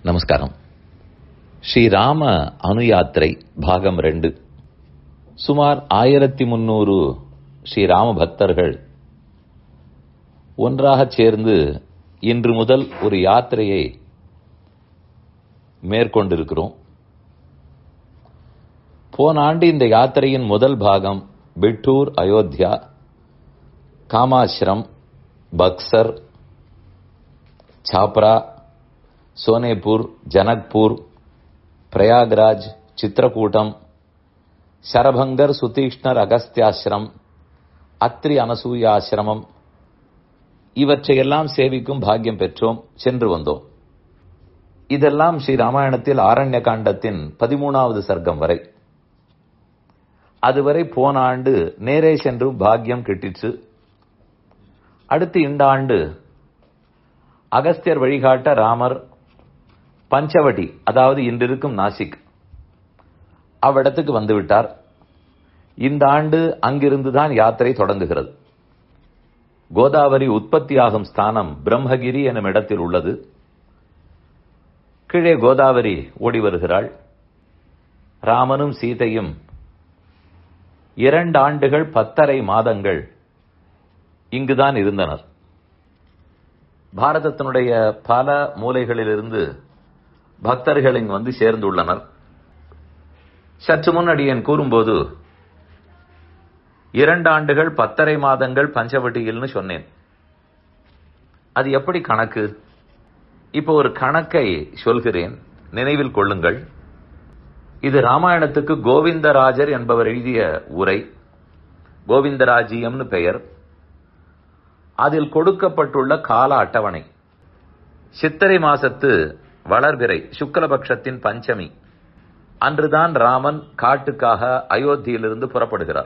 நமஸ்காரம் ஸ்ரீராம அனுயாத்திரை பாகம் ரெண்டு சுமார் ஆயிரத்தி முன்னூறு ஸ்ரீராம பக்தர்கள் ஒன்றாகச் சேர்ந்து இன்று முதல் ஒரு யாத்திரையை மேற்கொண்டிருக்கிறோம் போன ஆண்டு இந்த யாத்திரையின் முதல் பாகம் பிட்டூர் அயோத்தியா காமாஸ்ரம் பக்சர் சாப்ரா சோனேபூர் ஜனக்பூர் பிரயாக்ராஜ் சித்திரக்கூட்டம் சரபங்கர் சுதீஷ்ணர் அகஸ்தியாசிரம் அத்ரி அனசூயாசிரமம் இவற்றையெல்லாம் சேவிக்கும் பாக்கியம் பெற்றோம் சென்று வந்தோம் இதெல்லாம் ஸ்ரீ ராமாயணத்தில் ஆரண்ய காண்டத்தின் பதிமூணாவது சர்க்கம் வரை அதுவரை போன ஆண்டு நேரே சென்று பாக்கியம் கிட்டிற்று அடுத்து இந்த ஆண்டு அகஸ்தியர் வழிகாட்ட ராமர் பஞ்சவடி அதாவது இன்றிருக்கும் நாசிக் அவ்விடத்துக்கு வந்துவிட்டார் இந்த ஆண்டு அங்கிருந்துதான் யாத்திரை தொடங்குகிறது கோதாவரி உற்பத்தியாகும் ஸ்தானம் பிரம்மகிரி எனும் இடத்தில் உள்ளது கீழே கோதாவரி ஓடி வருகிறாள் ராமனும் சீதையும் இரண்டு ஆண்டுகள் பத்தரை மாதங்கள் இங்குதான் இருந்தனர் பாரதத்தினுடைய பல மூலைகளிலிருந்து பக்தர்கள் இங்கு வந்து சேர்ந்துள்ளனர் சற்று முன்னாடி என் கூறும்போது இரண்டு ஆண்டுகள் பத்தரை மாதங்கள் பஞ்சவட்டியில்னு சொன்னேன் அது எப்படி கணக்கு இப்போ ஒரு கணக்கை சொல்கிறேன் நினைவில் கொள்ளுங்கள் இது ராமாயணத்துக்கு கோவிந்தராஜர் என்பவர் எழுதிய உரை கோவிந்தராஜியம்னு பெயர் அதில் கொடுக்கப்பட்டுள்ள கால அட்டவணை சித்திரை மாசத்து வளர்பிறை சுக்லபக்ஷத்தின் பஞ்சமி அன்றுதான் ராமன் காட்டுக்காக அயோத்தியிலிருந்து புறப்படுகிறார்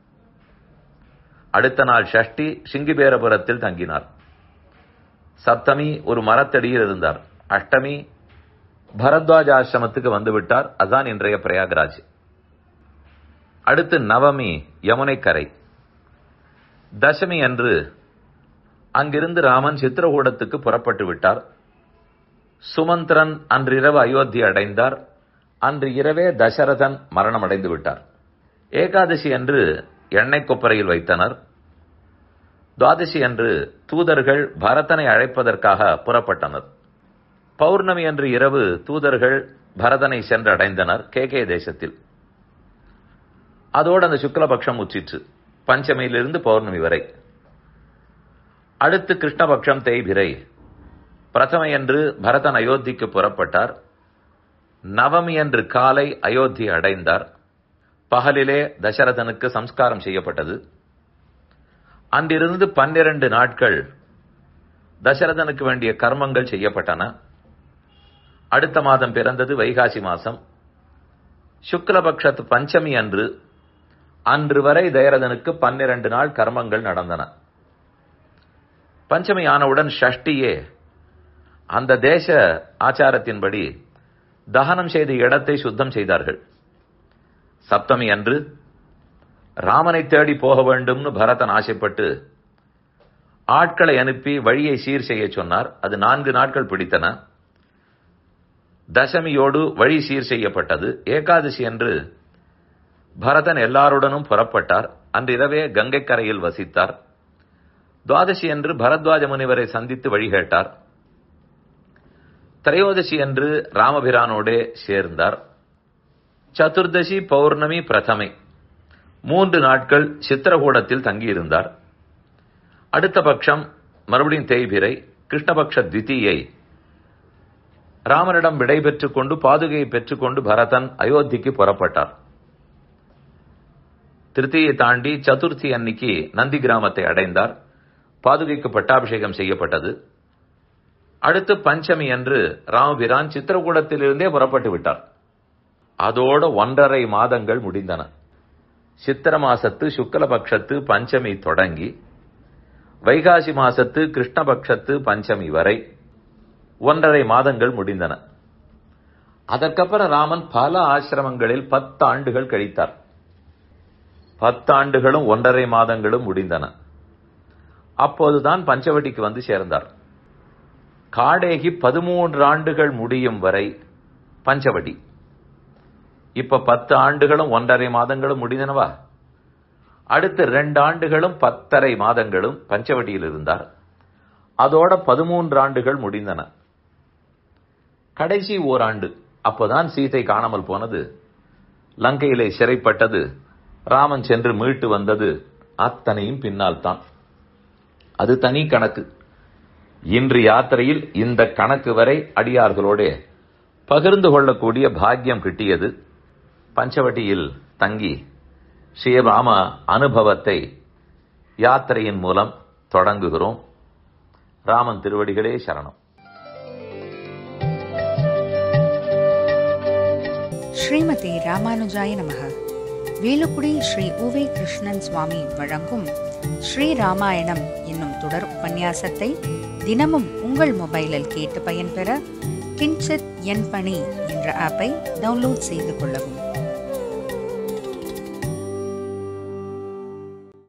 அடுத்த நாள் ஷஷ்டி சிங்கிபேரபுரத்தில் தங்கினார் சப்தமி ஒரு மரத்தடியில் இருந்தார் அஷ்டமி பரத்வாஜ ஆசிரமத்துக்கு வந்துவிட்டார் அதான் இன்றைய பிரயாகராஜ் அடுத்து நவமி யமுனை கரை தசமி அன்று அங்கிருந்து ராமன் சித்திரகூடத்துக்கு புறப்பட்டு விட்டார் சுமந்திரன் அன்றிரவு அயோத்தி அடைந்தார் அன்று இரவே தசரதன் மரணம் அடைந்து விட்டார் ஏகாதசி அன்று எண்ணெய் கொப்பரையில் வைத்தனர் துவாதசி அன்று தூதர்கள் பரதனை அழைப்பதற்காக புறப்பட்டனர் பௌர்ணமி அன்று இரவு தூதர்கள் பரதனை சென்று அடைந்தனர் கே கே தேசத்தில் அதோடு அந்த சுக்லபக்ஷம் உச்சிற்று பஞ்சமியிலிருந்து பௌர்ணமி வரை அடுத்து கிருஷ்ணபக்ஷம் தேய்பிரை பிரதமை அன்று பரதன் அயோத்திக்கு புறப்பட்டார் நவமி அன்று காலை அயோத்தி அடைந்தார் பகலிலே தசரதனுக்கு சம்ஸ்காரம் செய்யப்பட்டது அன்றிருந்து பன்னிரண்டு நாட்கள் தசரதனுக்கு வேண்டிய கர்மங்கள் செய்யப்பட்டன அடுத்த மாதம் பிறந்தது வைகாசி மாசம் சுக்லபக்ஷத்து பஞ்சமி அன்று அன்று வரை தயரதனுக்கு பன்னிரண்டு நாள் கர்மங்கள் நடந்தன பஞ்சமி ஆனவுடன் ஷஷ்டியே அந்த தேச ஆச்சாரத்தின்படி தகனம் செய்த இடத்தை சுத்தம் செய்தார்கள் சப்தமி அன்று ராமனை தேடி போக வேண்டும்னு பரதன் ஆசைப்பட்டு ஆட்களை அனுப்பி வழியை சீர் செய்ய சொன்னார் அது நான்கு நாட்கள் பிடித்தன தசமியோடு வழி சீர் செய்யப்பட்டது ஏகாதசி அன்று பரதன் எல்லாருடனும் புறப்பட்டார் அன்றிரவே கங்கை கரையில் வசித்தார் துவாதசி அன்று பரத்வாஜ முனிவரை சந்தித்து வழி கேட்டார் திரையோதசி அன்று ராமபிரானோடே சேர்ந்தார் சதுர்தசி பௌர்ணமி பிரதமை மூன்று நாட்கள் சித்திரகூடத்தில் தங்கியிருந்தார் அடுத்த பட்சம் மறுபடியும் தேய்பிரை கிருஷ்ணபக்ஷ தித்தியை ராமனிடம் விடை பெற்றுக் கொண்டு பாதுகையை பெற்றுக்கொண்டு பரதன் அயோத்திக்கு புறப்பட்டார் திருத்தியை தாண்டி சதுர்த்தி அன்னைக்கு நந்தி கிராமத்தை அடைந்தார் பாதுகைக்கு பட்டாபிஷேகம் செய்யப்பட்டது அடுத்து பஞ்சமி அன்று ராமபிரான் சித்திரகூடத்திலிருந்தே புறப்பட்டு விட்டார் அதோட ஒன்றரை மாதங்கள் முடிந்தன சித்திர மாசத்து சுக்லபக்ஷத்து பஞ்சமி தொடங்கி வைகாசி மாசத்து கிருஷ்ணபக்ஷத்து பஞ்சமி வரை ஒன்றரை மாதங்கள் முடிந்தன அதற்கப்புறம் ராமன் பல ஆசிரமங்களில் பத்து ஆண்டுகள் கழித்தார் பத்தாண்டுகளும் ஒன்றரை மாதங்களும் முடிந்தன அப்போதுதான் பஞ்சவட்டிக்கு வந்து சேர்ந்தார் காடேகி பதிமூன்று ஆண்டுகள் முடியும் வரை பஞ்சவடி இப்ப பத்து ஆண்டுகளும் ஒன்றரை மாதங்களும் முடிந்தனவா அடுத்து ரெண்டு ஆண்டுகளும் பத்தரை மாதங்களும் பஞ்சவடியில் இருந்தார் அதோட பதிமூன்று ஆண்டுகள் முடிந்தன கடைசி ஓராண்டு அப்பதான் சீதை காணாமல் போனது லங்கையிலே சிறைப்பட்டது ராமன் சென்று மீட்டு வந்தது அத்தனையும் பின்னால் தான் அது தனி கணக்கு இன்று யாத்திரையில் இந்த கணக்கு வரை அடியார்களோட பகிர்ந்து கொள்ளக்கூடிய பாக்கியம் கிட்டியது பஞ்சவட்டியில் தங்கி ஸ்ரீராம அனுபவத்தை யாத்திரையின் மூலம் தொடங்குகிறோம் ராமன் திருவடிகளே சரணம் ஸ்ரீமதி ராமானுஜாய நமக வேலுக்குடி ஸ்ரீ உவே கிருஷ்ணன் சுவாமி வழங்கும் ஸ்ரீ ராமாயணம் என்னும் தொடர் உபன்யாசத்தை தினமும் உங்கள் மொபைலில் கேட்டு பயன்பெற கின்சித் என் பணி என்ற ஆப்பை டவுன்லோட் செய்து கொள்ளவும்